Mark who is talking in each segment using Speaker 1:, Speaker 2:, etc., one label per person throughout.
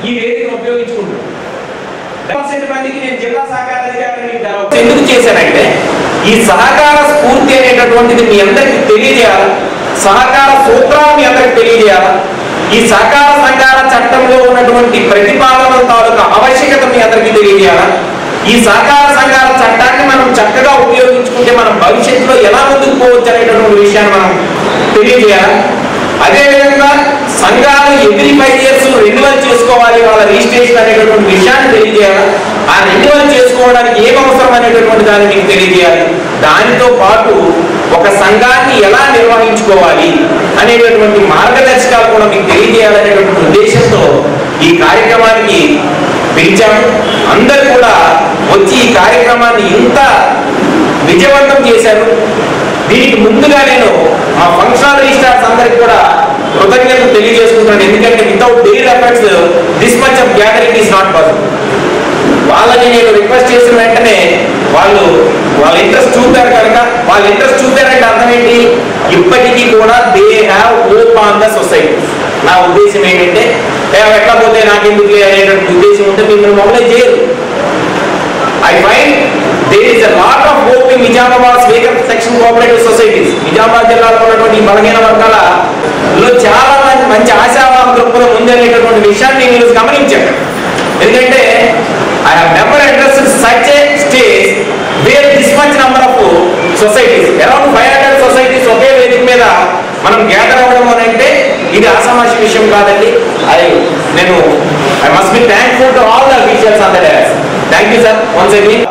Speaker 1: ఈ వేదికను ఉపయోగించుకుంటున్నాం పర్సెంట్ మందికి నేను జిల్లా సహకార అధికారిని ఎందుకు చేశానంటే ఈ సహకార స్ఫూర్తి అనేటటువంటిది మీ అందరికి తెలియజేయాలి సహకార సూత్రాలు మీ అందరికి తెలియజేయాలి ఈ సహకార సంఘాల చట్టంలో ఉన్నటువంటి ప్రతిపాదన తాలూకా ఆవశ్యకత మీ అందరికీ తెలియజేయాలా ఈ సహకార సంఘాల చట్టాన్ని మనం చక్కగా ఉపయోగించుకుంటే మనం భవిష్యత్తులో ఎలా ముందుకు పోవచ్చు అనేటటువంటి విషయాన్ని మనం తెలియజేయాలి అదేవిధంగా సంఘాలు ఎవ్రీ ఫైవ్ ఇయర్స్ రెన్యువల్ చేసుకోవాలి వాళ్ళ రిజిస్ట్రేషన్ అనేటటువంటి విషయాన్ని తెలియజేయాలి ఆ రెన్యువల్ చేసుకోవడానికి ఏం అవసరం అనేటటువంటి దాన్ని మీకు తెలియజేయాలి దానితో పాటు ఒక సంఘాన్ని ఎలా నిర్వహించుకోవాలి అనేటటువంటి మార్గదర్శకాలు కూడా మీకు తెలియజేయాలనేటటువంటి ఉద్దేశంతో ఈ కార్యక్రమానికి పిలిచాము అందరు కూడా వచ్చి ఈ కార్యక్రమాన్ని ఇంత విజయవంతం చేశారు దీనికి ముందుగా నేను మా ఫంక్షనల్ రిజిస్టార్స్ అందరికి కూడా కృతజ్ఞతలు తెలియజేసుకుంటున్నాను ఎందుకంటే without daily efforts this much of gathering is not possible వాళ్ళని నేను రిక్వెస్ట్ చేసిన వెంటనే వాళ్ళు వాళ్ళ ఇంట్రెస్ట్ చూపారు కనుక వాళ్ళ ఇంట్రెస్ట్ చూపారంటే అర్థం ఏంటి ఇప్పటికీ కూడా they have hope on the society నా ఉద్దేశం ఏంటంటే "ఏ, ఎట్లా పోతే నాకెందుకు అనేటువంటి ఉద్దేశం ఉంటే మిమ్మల్ని మొబైల్ చేయరు I find there is a lot of hope in Nizamabad speaker section cooperative societies Nizamabad జిల్లాలో ఉన్నటువంటి ఈ బలహీన వర్గాల లో చాలా మంది మంచి ఆశావాహం దృక్పథం ఉంది అనేటటువంటి విషయాన్ని నేను ఈరోజు గమనించాను ఎందుకంటే I have never address such a stage where this much number of societies around five hundred societies ఒకే వేదిక మీద మనం గ్యాదర్ అవ్వడం అని అంటే ఇది ఆసమాషి విషయం కాదండి ఐ నేను I must be thankful to all the officials on the dais thank you sir once again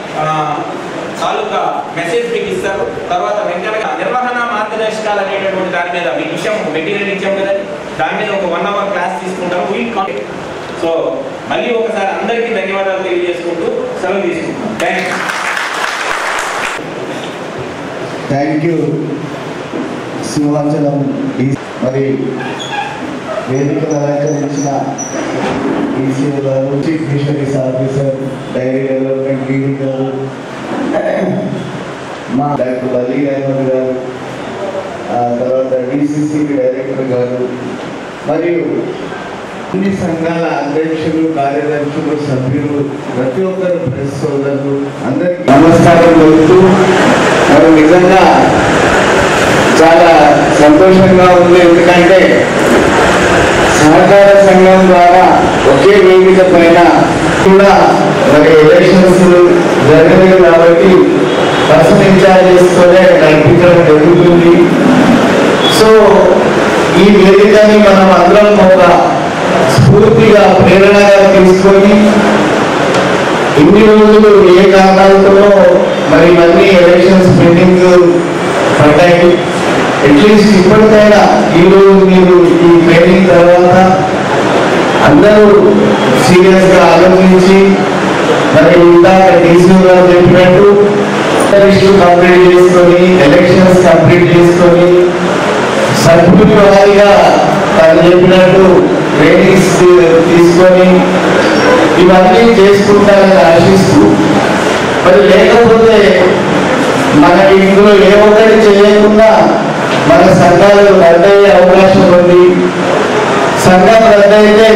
Speaker 1: taluka message మీకు ఇస్తారు తర్వాత వెంటనే నిర్వహణ మార్గదర్శకాలు అనేటటువంటి దాని మీద మీకు ఇచ్చాం మెటీరియల్ ఇచ్చాం కదా దాని మీద ఒక వన్ అవర్ క్లాస్ తీసుకుంటాం వీ సో మళ్ళీ ఒకసారి అందరికీ ధన్యవాదాలు తెలియజేసుకుంటూ సెలవు తీసుకుంటాం థ్యాంక్
Speaker 2: థ్యాంక్ యూ సింహాచలం ఈ- మరి వేదికను అలంకరించిన ఈసీ గారు chief fisheries officer dairy development DD గారు మా డాక్టర్ అలీ అహ్మద్ గారు ఆ తర్వాత డిసిసి డైరెక్టర్ గారు మరియు అన్ని సంఘాల అధ్యక్షులు కార్యదర్శులు సభ్యులు ప్రతి ఒక్కరు ప్రెస్ సోదరులు అందరికీ నమస్కారం చెబుతూ మరి నిజంగా చాలా సంతోషంగా ఉంది ఎందుకంటే సహకార సంఘం ద్వారా ఒకే వేదిక పైన కూడా మరి ఎలక్షన్స్ జరగలేదు కాబట్టి పర్సన్ ఇన్ఛార్జెస్తోనే నడిపించడం జరుగుతుంది సో ఈ వేదికని మనం అందరం ఒక స్ఫూర్తిగా ప్రేరణగా తీసుకొని ఇన్ని రోజులు ఏ కారణాలతోనో మరి ఇవన్నీ ఎలక్షన్స్ పెండింగ్ పడ్డాయి అట్లీస్ట్ ఇప్పటికైనా ఈ రోజు మీరు ఈ ట్రైనింగ్ తర్వాత అందరూ సీరియస్ గా ఆలోచించి మరి ఇందాక డీసీ గారు చెప్పినట్టు లిస్టు కంప్లీట్ చేసుకొని ఎలక్షన్స్ కంప్లీట్ చేసుకొని సభ్యుల వారిగా తను చెప్పినట్టు ట్రైనింగ్స్ తీసుకొని ఇవన్నీ చేసుకుంటారని ఆశిస్తూ మరి లేకపోతే మనకి ఇందులో ఏ ఒక్కటి చేయకుండా మన సంఘాలు రద్దయ్యే అవకాశం ఉంది సంఘం రద్దయితే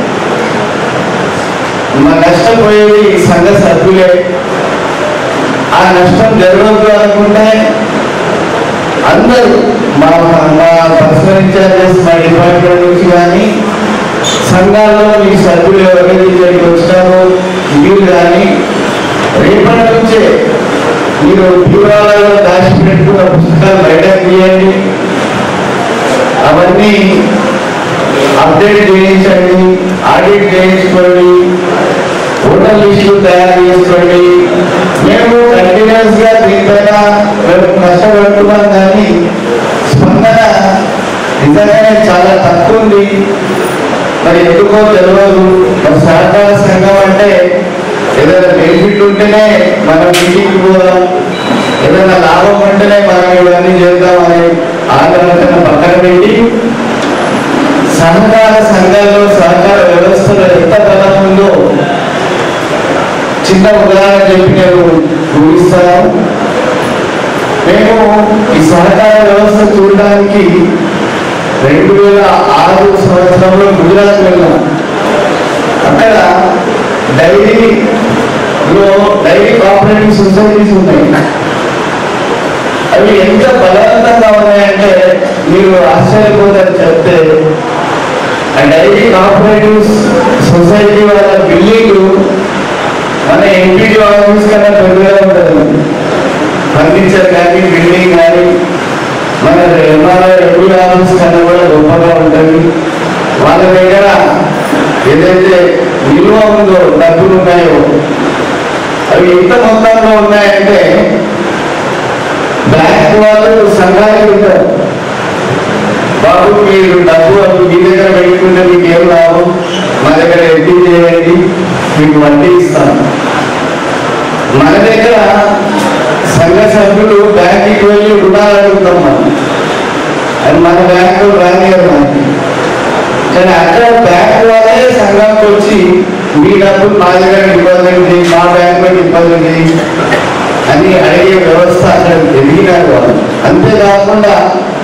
Speaker 2: మన నష్టపోయేది సంఘ సభ్యులే ఆ నష్టం జరగదు అనుకుంటే అందరూ మా మా పర్సనల్ ఇన్ఛార్జెస్ మా డిపార్ట్మెంట్ నుంచి కానీ సంఘాల్లో మీ సభ్యులు ఎవరైతే ఇక్కడికి వచ్చినారో మీరు కానీ రేపటి నుంచే మీరు తీవ్రాలలో దాచిపెట్టుకున్న పుస్తకాలు బయటకు తీయండి అవన్నీ అప్డేట్ చేయించండి ఆడిట్ చేయించుకోండి ఓటర్ లిస్టులు తయారు చేసుకోండి మేము కంటిన్యూస్ గా దీనిపైన మేము కష్టపడుతున్నాం కానీ స్పందన నిజంగానే చాలా తక్కువ ఉంది మరి ఎందుకో తెలియదు మరి సహకార సంఘం అంటే ఏదైనా బెనిఫిట్ ఉంటేనే మనం ఇంటికి పోదాం ఏదైనా లాభం ఉంటేనే మనం ఇవన్నీ చేద్దాం అనే ఆలోచన పక్కన పెట్టి సహకార సంఘాల్లో సహకార వ్యవస్థలో ఎంత బలం ఉందో చిన్న ఉదాహరణ చెప్పి నేను ఊహిస్తాను మేము ఈ సహకార వ్యవస్థ చూడడానికి రెండు వేల ఆరు సంవత్సరంలో గుజరాత్ వెళ్ళాం అక్కడ డైరీలో డైరీ కోఆపరేటివ్ సొసైటీస్ ఉన్నాయి అవి ఎంత బలవంతంగా ఉన్నాయంటే మీరు ఆశ్చర్యపోతారు చెప్తే ఆ డైరీ కోఆపరేటివ్ సొసైటీ వాళ్ళ బిల్డింగ్ మన ఎంపీడీ ఆఫీస్ కన్నా పెద్దగా ఉంటుంది ఫర్నిచర్ కానీ బిల్డింగ్ కానీ మన ఎంఆర్ఐ ఎంపీ ఆఫీస్ కన్నా కూడా గొప్పగా ఉంటుంది వాళ్ళ దగ్గర ఏదైతే నిల్వ ఉందో డబ్బులు ఉన్నాయో అవి ఎంత మొత్తంలో ఉన్నాయంటే బ్యాంక్ వాళ్ళు సంఘానికి ఉంటారు బాబు మీరు డబ్బు అవి మీ దగ్గర పెట్టుకుంటే మీకు ఏం లాభం మా దగ్గర ఎడ్డీ చేయండి మీకు వడ్డీ ఇస్తాం మన దగ్గర సంఘ సభ్యులు బ్యాంకుకి వెళ్ళి రుణాలు అడుగుతాం మనం అది మన బ్యాంకు రానియరు మనకి కానీ అక్కడ బ్యాంక్ వాళ్ళే సంఘానికి వచ్చి మీ డబ్బులు మా దగ్గర డిపాజిట్ చేయి మా బ్యాంకులో డిపాజిట్ చేయి అని అడిగే వ్యవస్థ అక్కడ ఎదిగినారు వాళ్ళు అంతేకాకుండా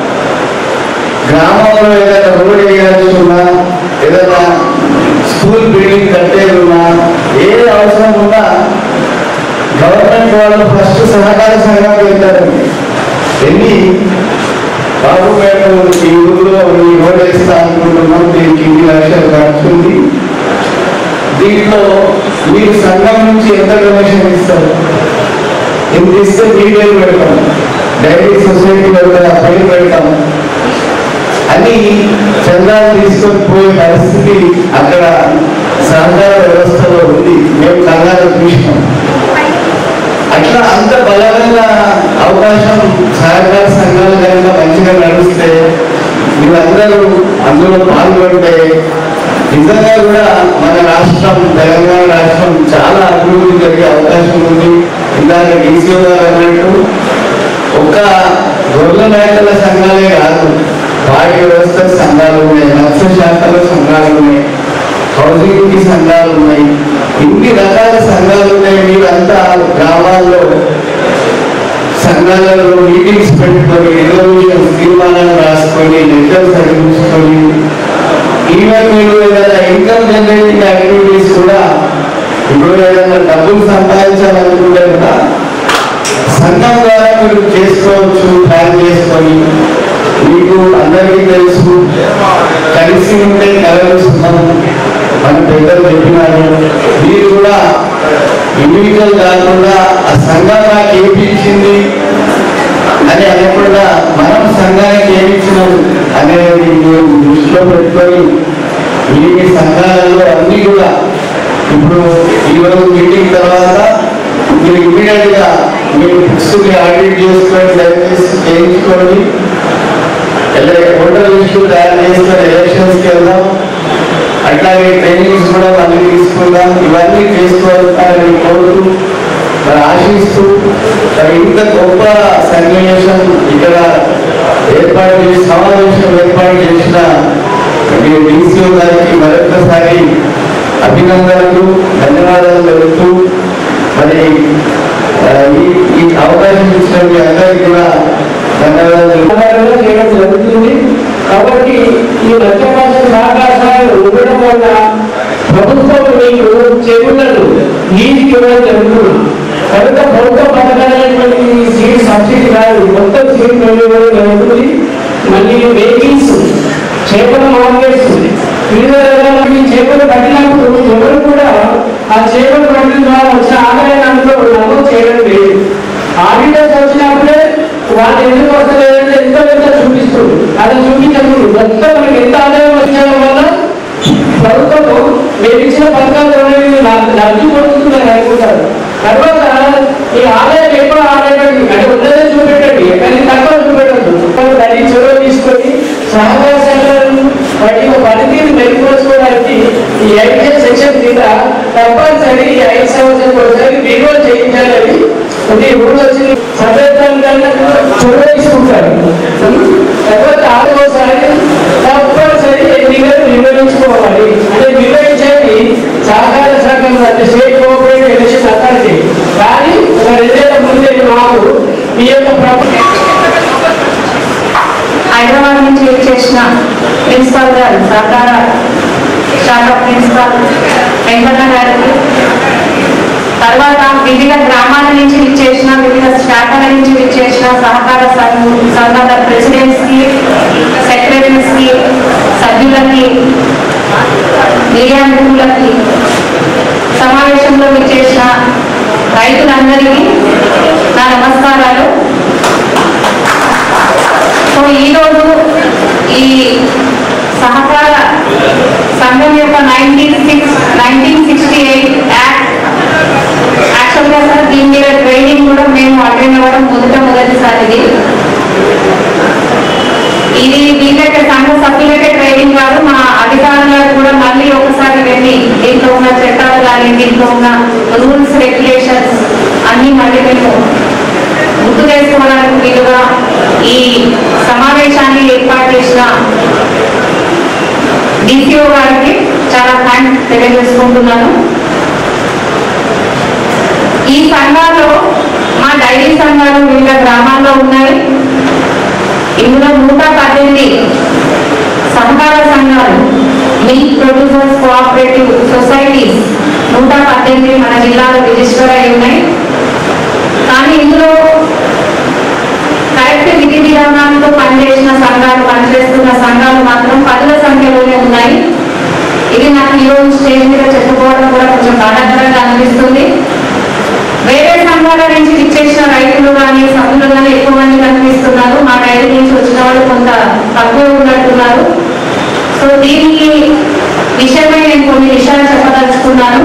Speaker 2: గ్రామంలో ఏదైనా రోడ్ వేయాల్సి ఉన్నా ఏదైనా స్కూల్ బిల్డింగ్ కట్టేది ఉన్నా ఏ అవసరం ఉన్నా గవర్నమెంట్ వాళ్ళు ఫస్ట్ సహకార సంఘానికి వెళ్తారండి వెళ్ళి బాబు మేము ఈ ఊళ్ళో ఈ రోడ్ వేస్తా అనుకుంటున్నాం దీనికి ఇన్ని లక్షలు ఖర్చు ఉంది దీంట్లో మీరు సంఘం నుంచి ఎంత డొనేషన్ ఇస్తారు ఇంత ఇస్తే మీ పేరు పెడతాం డైరీ సొసైటీ పెడతాం ఆ పేరు పెడతాం అని చందాలు తీసుకొని పోయే పరిస్థితి అక్కడ సహకార వ్యవస్థలో ఉంది మేము కళ్ళారా చూసినాం అట్లా అంత బలమైన అవకాశం సహకార సంఘాలు కనుక మంచిగా నడిస్తే వీళ్ళందరూ అందులో పాల్గొంటే నిజంగా కూడా మన రాష్ట్రం తెలంగాణ రాష్ట్రం చాలా అభివృద్ధి జరిగే అవకాశం ఉంది ఇందాక డీసీఓ గారు అన్నట్టు ఒక్క గొర్రెల మేకల సంఘాలే కాదు వాటి వ్యవస్థ సంఘాలు ఉన్నాయి మత్స్య శాఖలో సంఘాలు ఉన్నాయి హౌసింగ్ కి సంఘాలు ఉన్నాయి ఇన్ని రకాల సంఘాలు ఉన్నాయి మీరంతా గ్రామాల్లో సంఘాలలో మీటింగ్స్ పెట్టుకొని రిజర్వేషన్స్ తీర్మానాలు రాసుకొని లెటర్స్ చదివించుకొని ఈవెన్ మీరు ఏదైనా ఇన్కమ్ జనరేటింగ్ యాక్టివిటీస్ కూడా ఇప్పుడు ఏదైనా డబ్బులు సంపాదించాలనుకుంటే కూడా సంఘం ద్వారా మీరు చేసుకోవచ్చు ప్లాన్ చేసుకొని మీకు అందరికీ తెలుసు కలిసి ఉంటే కలగలుస్తున్నాం మన పెద్దలు చెప్పినారు మీరు కూడా ఇండివిజువల్ కాకుండా ఆ సంఘం నాకు ఏమి ఇచ్చింది అని అనకుండా మనం సంఘానికి ఏమి ఇచ్చినాం అనేది మీరు దృష్టిలో పెట్టుకొని మీ మీ సంఘాలలో అన్ని కూడా ఇప్పుడు ఈరోజు మీటింగ్ తర్వాత మీరు ఇమీడియట్ గా మీరు బుక్స్ ఆడిట్ చేసుకొని దయచేసి చేయించుకోండి ఎలా- ఓటర్ లిస్టు తయారు చేసుకొని ఎలక్షన్స్ కి వెళ్దాం అట్లాగే ట్రైనింగ్స్ కూడా మళ్ళీ తీసుకుందాం ఇవన్నీ చేసుకోవాలని కోరుతూ మరి ఆశిస్తూ మరి ఇంత గొప్ప సన్నివేశం ఇక్కడ ఏర్పాటు చేసి సమావేశం ఏర్పాటు చేసిన మీ డీసీఓ గారికి మరొకసారి అభినందనలు ధన్యవాదాలు తెలుపుతూ మరి ఆ, ఈ ఈ అవకాశం ఇచ్చిన మీ అందరికీ కూడా ధన్యవాదాలు తెలుపుతూ
Speaker 3: ఆధారంగా చేయడం జరుగుతుంది కాబట్టి ఈ మధ్యమాస సహకారాలు ఇవ్వడం వల్ల ప్రభుత్వం మీకు చెరువులను నీటికి ఇవ్వడం జరుగుతుంది కనుక ప్రభుత్వ పథకాలైనటువంటి సీడ్ సబ్సిడీ కాదు మొత్తం సీడ్ ఇవ్వడం జరుగుతుంది మళ్ళీ వెహికల్స్ చేపల మార్కెట్స్ వివిధ రకాల ఈ చేపలు పట్టినప్పుడు ఎవరు కూడా ఆ చేపలు పట్టిన ద్వారా వచ్చిన ఆదాయాన్ని నమోదు చేయడం లేదు ఆడిటర్స్ వచ్చినప్పుడే వాళ్ళు ఎందుకు వస్తలేదంటే ఎంత ఎంత చూపిస్తుంది అలా చూపించకూడదు మొత్తం మనకి ఎంత ఆదాయం వచ్చడం వల్ల ప్రభుత్వం మీరు ఇచ్చిన పథకాలు అనేవి నాకు లబ్ధి పొందుతుందని అనుకుంటారు తర్వాత ఈ ఆదాయం ఎక్కువ ఆదాయం అంటే ఉన్నదే చూపెట్టండి కానీ తక్కువ చూపెట్టద్దు దాన్ని చొరవ తీసుకొని సహకార సంఘాలను వాటి యొక్క పనితీరు మెరుగుపరచుకోవడానికి ఈ ఐటీఎం సెక్షన్ కింద తప్పనిసరి ఈ ఐదు సంవత్సరాలకు ఒకసారి రిన్యూవల్ చేయించాలని అంటే ఊళ్ళో వచ్చి సభ్యత్వాన్ని చొరవ తీసుకుంటారు తర్వాత ఆరోసారి తప్పనిసరి ఎన్నికలు నిర్వహించుకోవాలి అంటే నిర్వహించేది సహకార సంఘం అంటే స్టేట్ కోఆపరేటివ్ ఎలక్షన్ అథారిటీ కానీ ఒక రెండేళ్ల ముందే మాకు ఈ యొక్క ప్రభుత్వం
Speaker 4: హైదరాబాద్ నుంచి చేసిన ప్రిన్సిపాల్ గారు సహకార శాఖ ప్రిన్సిపాల్ వెంకన్న గారికి తర్వాత వివిధ గ్రామాల నుంచి విచ్చేసిన వివిధ శాఖల నుంచి విచ్చేసిన సహకార సంఘ- సంఘాల ప్రెసిడెంట్స్ కి సెక్రటరీస్ కి సభ్యులకి మీడియా మిత్రులకి సమావేశంలో విచ్చేసిన రైతులందరికీ నా నమస్కారాలు సో ఈరోజు ఈ సహకార సంఘం యొక్క nineteen six nineteen sixty eight act యాక్చువల్గా సార్ దీని మీద ట్రైనింగ్ కూడా మేము అటెండ్ అవ్వడం మొదట మొదటిసారి ఇది ఇది వీళ్ళకే సంఘ సభ్యులకే ట్రైనింగ్ కాదు మా అధికారులకు కూడా మళ్ళీ ఒకసారి వెళ్ళి దీంట్లో ఉన్న చట్టాలు కానీ దీంట్లో ఉన్న రూల్స్ రెగ్యులేషన్స్ అన్ని మళ్ళీ మేము గుర్తు చేసుకోవడానికి వీలుగా ఈ సమావేశాన్ని ఏర్పాటు చేసిన డిసిఓ గారికి చాలా థ్యాంక్స్ తెలియజేసుకుంటున్నాను ఈ సంఘాలు మా డైరీ సంఘాలు వివిధ గ్రామాల్లో ఉన్నాయి ఇందులో నూట పద్దెనిమిది సహకార సంఘాలు మిల్క్ ప్రొడ్యూసర్స్ కోఆపరేటివ్ సొసైటీస్ నూట పద్దెనిమిది మన జిల్లాలో రిజిస్టర్ అయి ఉన్నాయి కానీ ఇందులో కరెక్ట్ విధి విధానాలతో పనిచేసిన సంఘాలు పనిచేస్తున్న సంఘాలు మాత్రం పదుల సంఖ్యలోనే ఉన్నాయి ఇది నాకు ఈరోజు స్టేజ్ మీద చెప్పుకోవడం కూడా కొంచెం బాధాకరంగా అనిపిస్తుంది వేరే సంఘాల నుంచి ఇచ్చేసిన రైతులు కానీ సభ్యులు కానీ ఎక్కువ మంది కనిపిస్తున్నారు మా డైరీ నుంచి వచ్చిన వాళ్ళు కొంత తక్కువ ఉన్నట్టున్నారు సో దీనికి విషయమై నేను కొన్ని విషయాలు చెప్పదలుచుకున్నాను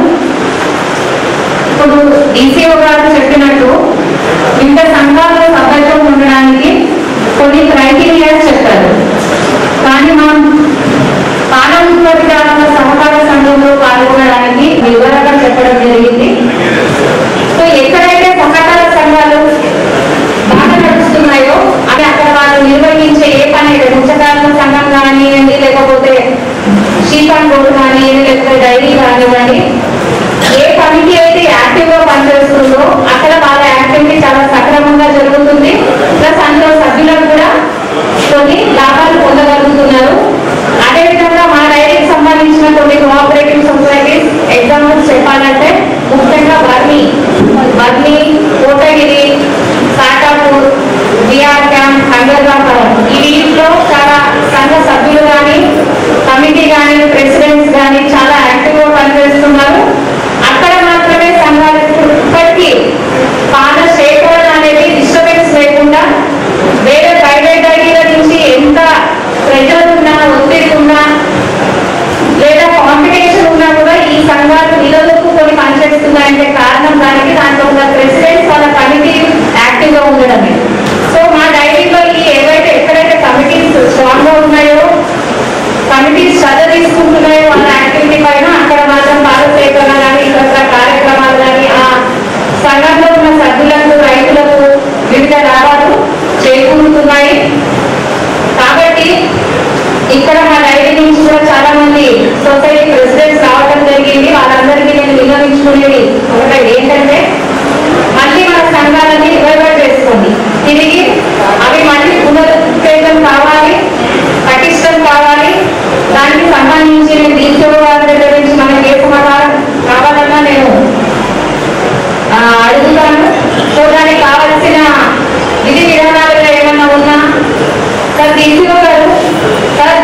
Speaker 4: ఇప్పుడు డీసీఓ గారు చెప్పినట్టు వివిధ సంఘాల్లో సభ్యత్వం ఉండడానికి కొన్ని క్రైటీరియాస్ చెప్పారు కానీ మనం పాల ఉత్పత్తిదారుల సహకార సంఘంలో పాల్గొనడానికి వివరంగా చెప్పడం జరిగింది సో ఎక్కడైతే సహకార సంఘాలు బాగా నడుస్తున్నాయో అది అక్కడ వాళ్ళు నిర్వహించే ఏ పని అయితే ముచ్చకారుల సంఘం కానివ్వండి లేకపోతే షీపాన్ బోర్డు కానివ్వండి లేకపోతే డైరీ కానివ్వండి ఏ కమిటీ అయితే యాక్టివ్ గా పనిచేస్తుందో అక్కడ వాళ్ళ యాక్టివిటీ చాలా సక్రమంగా జరుగుతుంది ప్లస్ అందులో సభ్యులకు కూడా కొన్ని లాభాలు పొందగలుగుతున్నారు అదేవిధంగా మా డైరీకి సంబంధించిన కొన్ని కోఆపరేటివ్ సొసైటీస్ ఎగ్జాంపుల్స్ చెప్పాలంటే ముఖ్యంగా వర్మి వర్మి కోటగిరి సాటాపూర్ బిఆర్ క్యాంప్ హంగర్గాపురం ఈ వీటిలో చాలా సంఘ సభ్యులు కానీ కమిటీ కానీ ప్రెసిడెంట్స్ కానీ చాలా యాక్టివ్ గా పనిచేస్తున్నారు అక్కడ మాత్రమే సంఘాలు ఇప్పటికీ పాత సేకరణ అనేది డిస్టర్బెన్స్ లేకుండా వేరే ప్రైవేట్ డైరీల నుంచి ఎంత ప్రెజర్ ఉన్నా ఒత్తిడి ఉన్నా లేదా కాంపిటీషన్ ఉన్నా కూడా ఈ సంఘాలు నిలదొక్కుని పనిచేస్తున్నాయంటే కారణం దానికి దాంట్లో ఉన్న ప్రెసిడెంట్స్ వాళ్ళ కమిటీ యాక్టివ్ గా ఉండడమే సో మా డైరీలో ఈ ఏవైతే ఎక్కడైతే కమిటీస్ స్ట్రాంగ్ గా ఉన్నాయో కమిటీస్ శ్రద్ధ తీసుకుంటున్నాయో వాళ్ళ యాక్టివిటీ పైన అక్కడ మాత్రం పాల సేకరణ కానీ ఇతర కార్యక్రమాలు కానీ ఆ సంఘంలో ఉన్న సభ్యులకు రైతులకు వివిధ లాభాలు చేకూరుతున్నాయి కాబట్టి ఇక్కడ మా డైరీ నుంచి కూడా చాలా మంది సొసైటీ ప్రెసిడెంట్స్ రావడం జరిగింది వాళ్ళందరికీ నేను విన్నవించుకునేది ఒకటే ఏంటంటే మళ్ళీ మన సంఘాలని రివైవల్ చేసుకోండి తిరిగి అవి మళ్ళీ పునరుత్తేజం కావాలి పటిష్టం కావాలి దానికి సంబంధించి నేను దీంతో వారి దగ్గర నుంచి మనకి ఏ సమాధానం కావాలన్నా నేను ఆ, అడుగుతాను సో దానికి కావాల్సిన విధి విధానాలుగా ఏమన్నా ఉన్నా సార్ తీసుకుని గారు సార్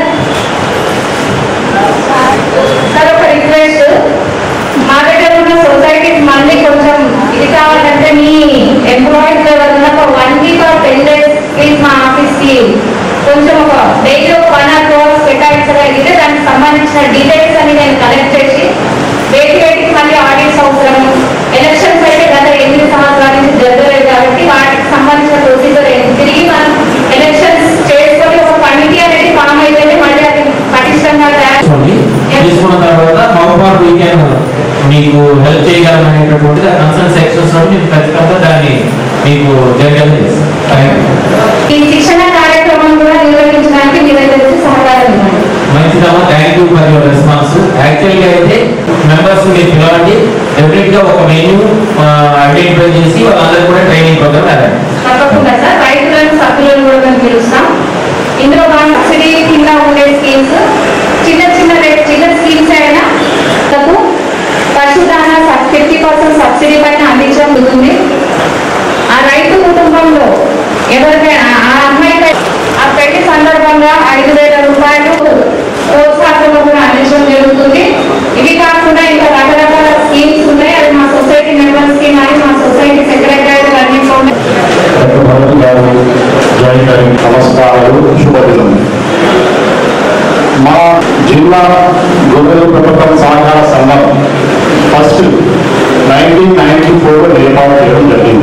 Speaker 4: సార్ ఒక రిక్వెస్ట్ మా దగ్గర ఉన్న సొసైటీకి మళ్ళీ కొంచెం ఇది కావాలంటే మీ ఎంప్లాయీస్ ఎవరన్నా ఒక one week or ten days please మా ఆఫీస్కి కొంచెం ఒక డైలీ ఒక వన్ ఆర్ టూ అవర్స్ కేటాయించగలిగితే దానికి సంబంధించిన డీటెయిల్స్ అని నేను కలెక్ట్ చేసి వేటి వేటికి మళ్ళీ ఆడిట్స్ అవసరం ఎలక్షన్స్ అయితే గత ఎనిమిది సంవత్సరాల నుంచి జరగలేదు కాబట్టి వాటికి సంబంధించిన ప్రొసీజర్ ఏంటి తిరిగి మనం ఎలక్షన్స్ చేసుకొని ఒక కమిటీ అనేది ఫామ్ అయితేనే మళ్ళీ అది పటిష్టంగా తయారు
Speaker 5: తీసుకోండి తీసుకున్న తర్వాత హౌ ఫార్ వీ క్యాన్ మీకు హెల్ప్ చేయగలం అనేటటువంటిది ఆ కన్సర్న్ సెక్షన్స్ లో మీకు ఖచ్చితంగా దాన్ని మీకు జరగడం చేస్తాం
Speaker 4: ఈ శిక్షణ కార్యక్రమం కూడా నిర్వహించడానికి మీ దగ్గర నుంచి సహకారం ఇవ్వండి
Speaker 5: మంచిదమ్మా thank you for your response యాక్చువల్గా అయితే మెంబర్స్ మీరు పిలవండి డెఫినెట్ గా ఒక మెనూ ఐడెంటిఫై చేసి వాళ్ళందరూ కూడా ట్రైనింగ్ ప్రోగ్రామ్ వెళ్ళండి
Speaker 4: తప్పకుండా సార్ రైతులను సభ్యులను కూడా మేము పిలుస్తాం ఇందులో మనం సబ్సిడీ కింద ఉండే స్కీమ్స్ చిన్న చిన్న రేట్ చిన్న స్కీమ్స్ అయినా లకు కుటుంబంలో ఎవరికైనా ఆ అమ్మాయి ఆ పెళ్లి సందర్భంగా ఐదు వేల రూపాయలు ప్రోత్సాహంలో కూడా అందించడం జరుగుతుంది ఇవి కాకుండా ఇంకా రకరకాల స్కీమ్స్ ఉన్నాయి అది మా సొసైటీ మెంబర్స్ కి కానీ మా సొసైటీ సెక్రటరీ అందించడం
Speaker 2: డాక్టర్ భరత్ గారు జాయిన్ గారి నమస్కారాలు శుభదినం మా జిల్లా గొర్రెల ప్రభుత్వం సహకార సంఘం ఫస్ట్ నైన్టీన్ నైన్టీ ఫోర్లో ఏర్పాటు చేయడం జరిగింది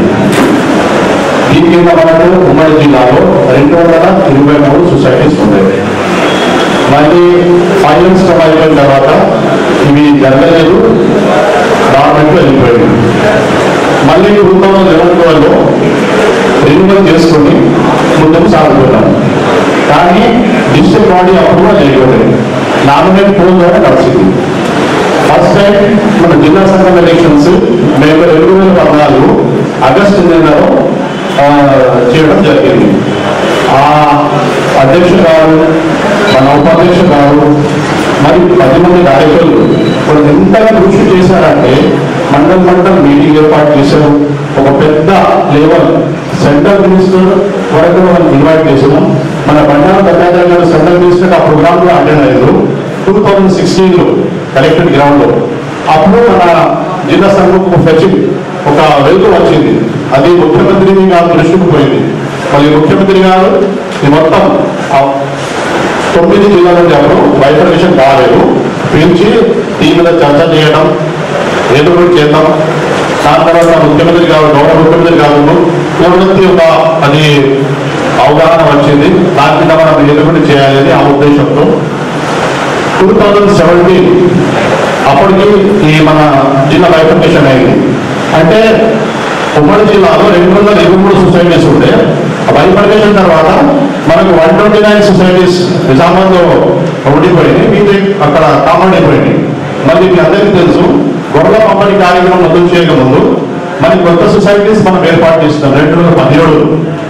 Speaker 2: దీని కింద మనకు ఉమ్మడి జిల్లాలో రెండు వందల ఇరవై మూడు సొసైటీస్ ఉండేవి మళ్ళీ ఫైవ్ ఇయర్స్ అయిపోయిన తర్వాత ఇవి జరగలేదు గవర్నమెంట్ వెళ్ళిపోయింది మళ్ళీ టూ థౌజండ్ లెవెన్ ట్వెల్వ్లో రెన్యువల్ చేసుకొని ముందుకు సాగుతున్నాం కానీ డిస్ట్రిక్ట్ బాడీ అప్రూవల్ చేయలేదు నామినేట్ పోల్ ద్వారా నడిచింది ఫస్ట్ టైం మన జిల్లా సంఘం ఎలక్షన్స్ మేము రెండు వేల పద్నాలుగు ఆగస్టు నెలలో ఆ, చేయడం జరిగింది ఆ అధ్యక్షుడు గారు మన ఉపాధ్యక్షుడు గారు మరి పది మంది నాయకులు వాళ్ళు ఎంత కృషి చేశారంటే మండల్ మండల్ మీటింగ్ ఏర్పాటు చేశారు ఒక పెద్ద లెవెల్ సెంట్రల్ మినిస్టర్ వరకు మనం ఇన్వైట్ చేసినాం మన బండారు దత్తాత్రేయ గారు సెంట్రల్ మినిస్టర్ ఆ ప్రోగ్రామ్ లో అటెండ్ అయ్యారు టూ థౌజండ్ సిక్స్టీన్ లో కలెక్టెడ్ గ్రౌండ్ లో అప్పుడు మన జిల్లా సంఘం ఒక ఫెచింగ్ ఒక వెలుగు వచ్చింది అది ముఖ్యమంత్రి గారు దృష్టికి పోయింది మళ్ళీ ముఖ్యమంత్రి గారు ఈ మొత్తం ఆ తొమ్మిది జిల్లాల నుండి ఎవరు బైఫర్మేషన్ కాలేదు పిలిచి దీని మీద చర్చ చేయడం ఏదో ఒకటి చేద్దాం దాని తర్వాత ముఖ్యమంత్రి గారు గౌరవ ముఖ్యమంత్రి గారు పూర్తి ఒక అది అవగాహన వచ్చింది దాని కింద మనం ఏదో ఒకటి చేయాలి అని ఆ ఉద్దేశంతో టూ థౌజండ్ సెవెంటీన్ అప్పటికి ఈ మన జిల్లా బైఫర్మేషన్ అయింది అంటే ఉమ్మడి జిల్లాలో రెండు వందల ఇరవై మూడు సొసైటీస్ ఉంటే బైఫర్మేషన్ తర్వాత మనకు వన్ ట్వంటీ నైన్ సొసైటీస్ నిజామాబాద్లో ఉండిపోయినాయి మీది అక్కడ కామన్ అయిపోయినాయి మళ్ళీ మీ అందరికీ తెలుసు గొర్రెల పంపిణీ కార్యక్రమం మొదలు చేయకముందు మనకి కొత్త సొసైటీస్ మనం ఏర్పాటు చేస్తున్నాం రెండు వేల పదిహేడు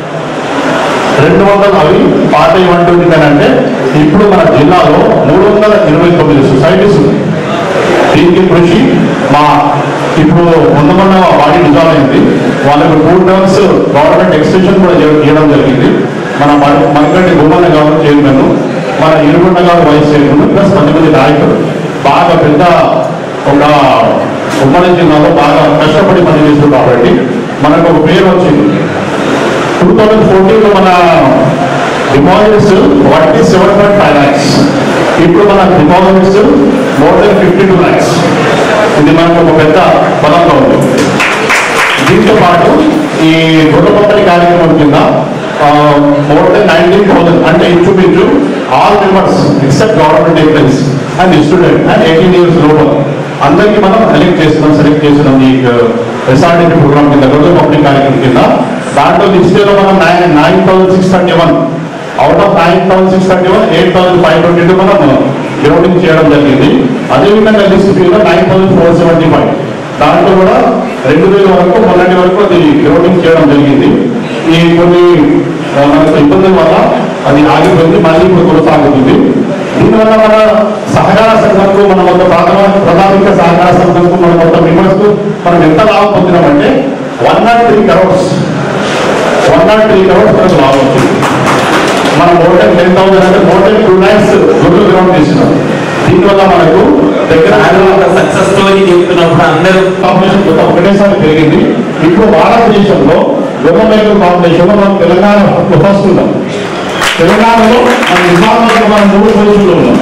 Speaker 2: రెండు వందల అవి పాత ఏమంటుంది అంటే ఇప్పుడు మన జిల్లాలో మూడు వందల ఇరవై తొమ్మిది సొసైటీస్ ఉన్నాయి దీనికి కృషి మా ఇప్పుడు మొన్న మొన్న బాడీ డిజాల్వ్ అయింది వాళ్ళకు టూ టర్మ్స్ గవర్నమెంట్ ఎక్స్టెన్షన్ కూడా చేయ- చేయడం జరిగింది మన మన- మనకంటే భూమన్న గారు చైర్మన్ మన ఇరుగుండ గారు వైస్ చైర్మన్ ప్లస్ పది మంది నాయకులు బాగా పెద్ద ఒక ఉమ్మడి జిల్లాలో బాగా కష్టపడి పనిచేస్తారు కాబట్టి మనకు ఒక పేరు వచ్చింది టూ థౌజండ్ ఫోర్టీన్ లో మన deposits forty seven point five lakhs ఇప్పుడు మన deposits more than fifty two lakhs ఇది మనకు ఒక పెద్ద బలంగా ఉంది దీంతో పాటు ఈ గొడవ పంపిణీ కార్యక్రమం కింద మోర్ దెన్ నైన్టీన్ థౌసండ్ అంటే ఇంచుమించు all members except government employees and student and eighteen years లోపల అందరికీ మనం సెలెక్ట్ చేస్తున్నాం సెలెక్ట్ చేస్తున్నాం ఈ ఎస్ఆర్డీపీ ప్రోగ్రామ్ కింద గొడవ పంపిణీ కార్యక్రమం కింద దాంట్లో లిస్టులో మనం nine nine thousand six thirty one out of nine thousand six thirty one eight thousand five twenty two మనం గ్రౌండింగ్ చేయడం జరిగింది అదేవిధంగా లిస్ట్ ఫీలో nine thousand four seventy five దాంట్లో కూడా రెండు వేల వరకు మొన్నటి వరకు అది గ్రౌండింగ్ చేయడం జరిగింది ఈ కొన్ని ఆ, మనకు ఇబ్బందుల వల్ల అది ఆగిపోయింది మళ్ళీ ఇప్పుడు కొనసాగుతుంది దీనివల్ల మన సహకార సంఘంకు మన మొత్తం ప్రాథమిక ప్రాథమిక సహకార సంఘంకు మన మొత్తం మెంబర్స్ మనం ఎంత లాభం పొందినామంటే one naught three crores one naught three crores మనకు లాభం వచ్చింది మనం మోర్ దెన్ టెన్ థౌసండ్ అంటే మోర్ దెన్ టూ ల్యాక్స్ గుడ్లు గ్రౌండ్ చేసినాం దీనివల్ల మనకు దగ్గర
Speaker 5: సక్సెస్ స్టోరీ చెప్తున్నప్పుడు అందరూ
Speaker 2: కాంపిటీషన్ మొత్తం ఒకటేసారి పెరిగింది ఇప్పుడు భారతదేశంలో గవర్నమెంట్ కాంపిటీషన్ మనం తెలంగాణ ఫస్ట్ ఉన్నాం తెలంగాణలో మన నిజామాబాద్ మనం మూడు పొజిషన్లో ఉన్నాం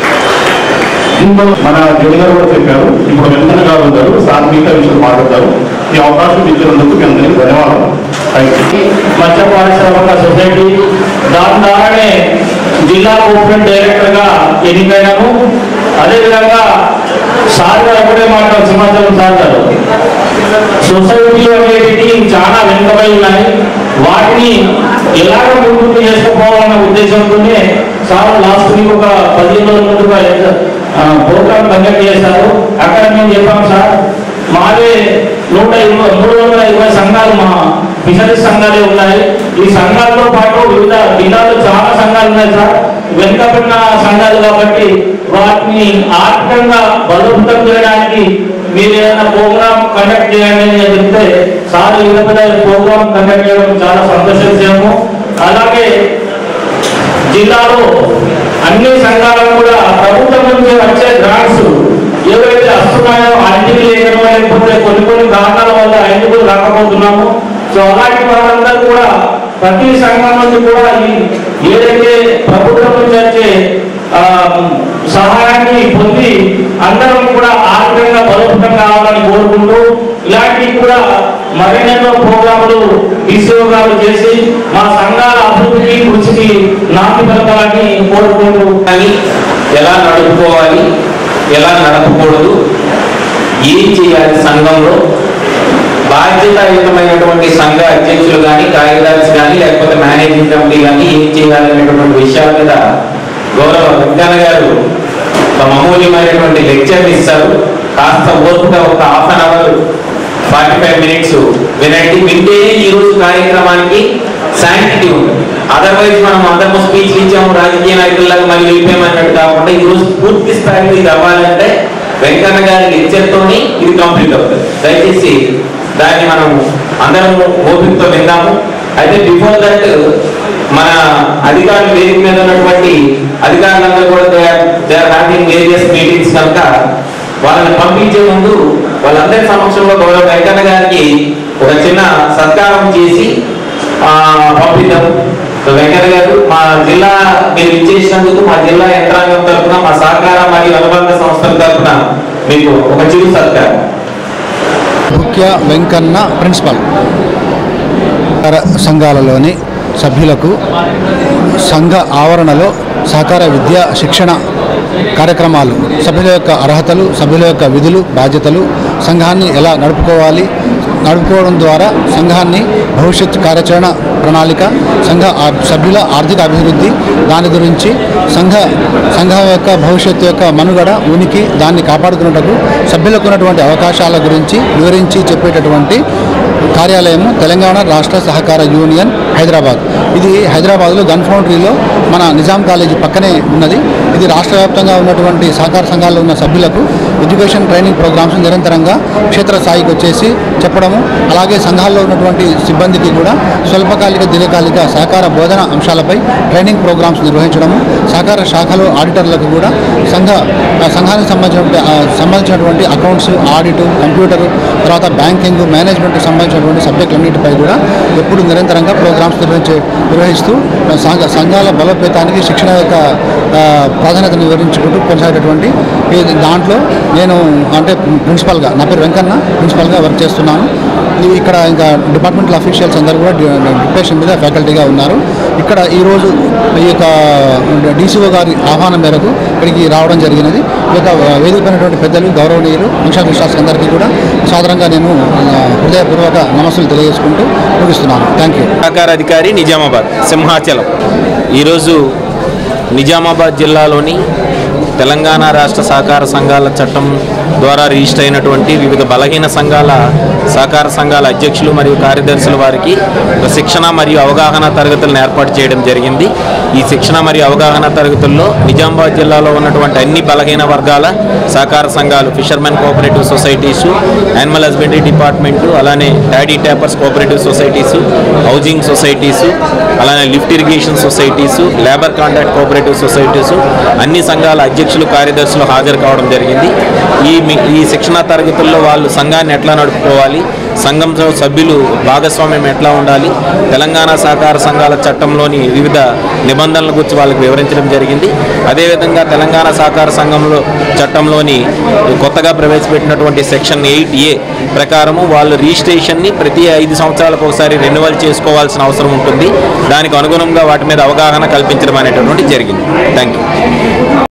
Speaker 2: దీంట్లో మన జోడి గారు కూడా చెప్పారు ఇప్పుడు వెంకన్న గారు ఉంటారు సార్ మిగతా విషయాలు మాట్లాడతారు ఈ అవకాశం ఇచ్చినందుకు మీ అందరికీ ధన్యవాదాలు థ్యాంక్ యూ
Speaker 3: మత్స్య పారిశ్రామిక సొసైటీ దాని ద్వారానే జిల్లా కోఆపరేటివ్ డైరెక్టర్ గా ఎన్నికైనాము అదేవిధంగా సార్ గారు ఒకటే మాట సింహాచలం సార్ గారు సొసైటీ అనేటివి చాలా వెనుకబడి ఉన్నాయి వాటిని ఎలాగ ముందుకు చేసుకుపోవాలన్న ఉద్దేశంతోనే సార్ లాస్ట్ వీక్ ఒక పదిహేను రోజుల ముందుగా ప్రోగ్రామ్ కండక్ట్ చేశారు అక్కడ మేము చెప్పాం సార్ మాదే నూట ఇరవై మూడు వందల ఇరవై సంఘాలు మా ఫిషరీస్ సంఘాలే ఉన్నాయి ఈ సంఘాలతో పాటు వివిధ జిల్లాలో చాలా సంఘాలు ఉన్నాయి సార్ వెనుకబడిన సంఘాలు కాబట్టి వాటిని ఆర్థికంగా బలోపేతం చేయడానికి మీరు ఏదైనా ప్రోగ్రామ్ కండక్ట్ చేయండి అని చెప్తే సార్ ఇంత పెద్ద ప్రోగ్రామ్ కండక్ట్ చేయడం చాలా సంతోషించాము అలాగే జిల్లాలో అన్ని సంఘాలకు కూడా ప్రభుత్వం నుంచి వచ్చే గ్రాంట్స్ ఏవైతే వస్తున్నాయో అన్నిటికీ లేకనో లేకపోతే కొన్ని కొన్ని కారణాల వల్ల అన్నిటికీ రాకపోతున్నాము సో అలాంటి వాళ్ళందరూ కూడా ప్రతి సంఘం నుంచి కూడా ఈ ఏదైతే ప్రభుత్వం నుంచి వచ్చే ఆ, సహాయాన్ని పొంది అందరం కూడా ఆర్థికంగా బలోపేతం కావాలని కోరుకుంటూ ఇలాంటివి కూడా మరిన్నెన్నో ప్రోగ్రాములు ఈసీఓ గారు చేసి మా సంఘాల అభివృద్ధికి కృషికి నాంది పలకాలని కోరుకుంటూ
Speaker 1: కానీ ఎలా నడుపుకోవాలి ఎలా నడపకూడదు ఏం చేయాలి సంఘంలో బాధ్యతాయుతమైనటువంటి సంఘ అధ్యక్షులు కానీ కార్యదర్శి కానీ లేకపోతే మేనేజింగ్ కమిటీ కానీ ఏం చేయాలి అనేటటువంటి విషయాల మీద గౌరవ వెంకన్న గారు ఒక అమూల్యమైనటువంటి లెక్చర్ ఇస్తారు కాస్త ఓర్పుగా ఒక half an hour forty five minutes వినండి వింటే ఈ రోజు కార్యక్రమానికి శాంటిటీ ఉంటుంది అదర్వైజ్ మనం అందరము స్పీచ్ ఇచ్చాము రాజకీయ నాయకుల్లాగా మళ్ళీ వెళ్ళిపోయామన్నట్టు కాకుండా ఈ రోజు పూర్తి స్థాయిలో ఇది అవ్వాలంటే వెంకన్న గారి లెక్చర్ తోని ఇది కంప్లీట్ అవుతుంది దయచేసి దాన్ని మనం అందరం ఓపికతో విందాము అయితే బిఫోర్ దట్ మన అధికారులు వేదిక మీద ఉన్నటువంటి అధికారులందరూ కూడా they are having various meetings కనుక వాళ్ళని పంపించే ముందు వాళ్ళందరి సమక్షంలో గౌరవ వెంకన్న గారికి ఒక చిన్న సత్కారం చేసి ఆ, పంపిద్దాం సో వెంకన్న గారు మా జిల్లా మీరు ఇచ్చేసినందుకు మా జిల్లా యంత్రాంగం తరఫున మా సహకార మరియు అనుబంధ సంస్థల తరఫున మీకు ఒక చిరు సత్కారం
Speaker 6: ముఖ్య వెంకన్న ప్రిన్సిపల్ సహకార సంఘాలలోని సభ్యులకు సంఘ ఆవరణలో సహకార విద్యా శిక్షణ కార్యక్రమాలు సభ్యుల యొక్క అర్హతలు సభ్యుల యొక్క విధులు బాధ్యతలు సంఘాన్ని ఎలా నడుపుకోవాలి నడుపుకోవడం ద్వారా సంఘాన్ని భవిష్యత్ కార్యాచరణ ప్రణాళిక సంఘ ఆ- సభ్యుల ఆర్థిక అభివృద్ధి దాని గురించి సంఘ సంఘం యొక్క భవిష్యత్తు యొక్క మనుగడ ఉనికి దాన్ని కాపాడుకున్నటకు సభ్యులకు ఉన్నటువంటి అవకాశాల గురించి వివరించి చెప్పేటటువంటి కార్యాలయము తెలంగాణ రాష్ట్ర సహకార యూనియన్ హైదరాబాద్ ఇది హైదరాబాద్లో గన్ ఫౌండరీలో మన నిజాం కాలేజీ పక్కనే ఉన్నది ఇది రాష్ట్ర వ్యాప్తంగా ఉన్నటువంటి సహకార సంఘాల్లో ఉన్న సభ్యులకు ఎడ్యుకేషన్ ట్రైనింగ్ ప్రోగ్రామ్స్ నిరంతరంగా క్షేత్ర స్థాయికి వచ్చేసి చెప్పడము అలాగే సంఘాల్లో ఉన్నటువంటి సిబ్బందికి కూడా స్వల్పకాలిక దీర్ఘకాలిక సహకార బోధన అంశాలపై ట్రైనింగ్ ప్రోగ్రామ్స్ నిర్వహించడము సహకార శాఖలో ఆడిటర్లకు కూడా సంఘ ఆ సంఘానికి సంబంధించినటువంటి ఆ సంబంధించినటువంటి అకౌంట్స్ ఆడిట్ కంప్యూటర్ తర్వాత బ్యాంకింగ్ మేనేజ్మెంట్ సంబంధించినటువంటి సబ్జెక్టులన్నిటిపై కూడా ఎప్పుడు నిరంతరంగా ప్రోగ్రామ్స్ నిర్వహించే నిర్వహిస్తూ సంఘ సంఘాల బలోపేతానికి శిక్షణ యొక్క ఆ, ప్రాధాన్యతను వివరించుకుంటూ కొనసాగేటటువంటి ఈ దాంట్లో నేను అంటే ప్రిన్సిపల్గా నా పేరు వెంకన్న ప్రిన్సిపల్గా వర్క్ చేస్తున్నాను ఈ- ఇక్కడ ఇంకా డిపార్ట్మెంటల్ అఫీషియల్స్ అందరూ కూడా డి- డిప్యూటేషన్ మీద ఫ్యాకల్టీగా ఉన్నారు ఇక్కడ ఈరోజు ఈ యొక్క డీసీఓ గారి ఆహ్వానం మేరకు ఇక్కడికి రావడం జరిగినది ఈ యొక్క వేదికైనటువంటి పెద్దలు గౌరవనీయులు అంశాభిశ్వాస్ అందరికీ కూడా సాధారణంగా నేను ఆ, హృదయపూర్వక నమస్సులు తెలియజేసుకుంటూ ముగిస్తున్నాను థ్యాంక్ యూ
Speaker 1: సహకార అధికారి నిజామాబాద్ సింహాచలం ఈరోజు నిజామాబాద్ జిల్లాలోని తెలంగాణ రాష్ట్ర సహకార సంఘాల చట్టం ద్వారా రిజిస్టర్ అయినటువంటి వివిధ బలహీన సంఘాల సహకార సంఘాల అధ్యక్షులు మరియు కార్యదర్శుల వారికి ఒక శిక్షణ మరియు అవగాహన తరగతులను ఏర్పాటు చేయడం జరిగింది ఈ శిక్షణ మరియు అవగాహన తరగతుల్లో నిజామాబాద్ జిల్లాలో ఉన్నటువంటి అన్ని బలహీన వర్గాల సహకార సంఘాలు fishermen cooperative societies animal husbandry department అలానే toddy tappers cooperative societies housing societies అలానే lift irrigation societies labour contract cooperative societies అన్ని సంఘాల అధ్యక్షులు కార్యదర్శులు హాజరు కావడం జరిగింది ఈ మీ- ఈ శిక్షణ తరగతుల్లో వాళ్ళు సంఘాన్ని ఎట్లా నడుపుకోవాలి సంఘంలో సభ్యులు భాగస్వామ్యం ఎట్లా ఉండాలి తెలంగాణ సహకార సంఘాల చట్టంలోని వివిధ నిబంధనల గురించి వాళ్ళకి వివరించడం జరిగింది అదేవిధంగా తెలంగాణ సహకార సంఘంలో చట్టంలోని కొత్తగా ప్రవేశపెట్టినటువంటి సెక్షన్ ఎయిట్ ఏ ప్రకారము వాళ్ళు రిజిస్ట్రేషన్ని ప్రతి ఐదు సంవత్సరాలకు ఒకసారి రెన్యువల్ చేసుకోవాల్సిన అవసరం ఉంటుంది దానికి అనుగుణంగా వాటి మీద అవగాహన కల్పించడం అనేటటువంటి జరిగింది థ్యాంక్ యూ